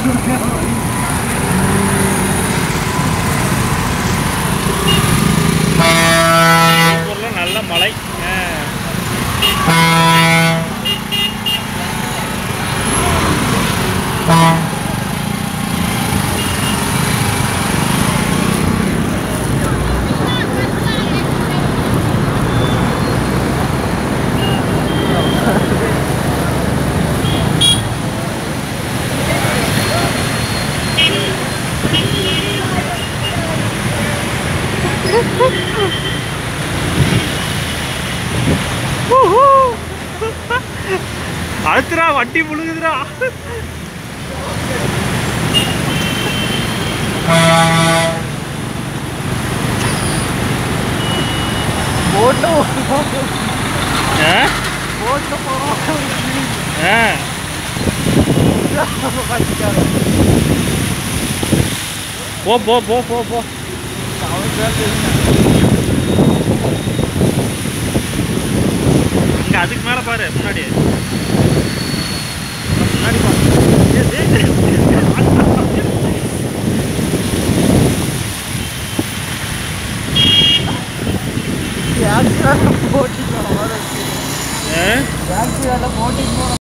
ஊர்ல நல்ல மழை ஆ. அழுத்துறா வண்டி முழுகுதுடா போட்டு ஆ? போட்டு போகிறோம் ஆ. போ போ போ போ போ இங்க அதுக்கு மேல பாரு முன்னாடி முன்னாடி பாரு ஏய், டேய், டேய். போட்டிட்டு ஆ? போட்டிட்டு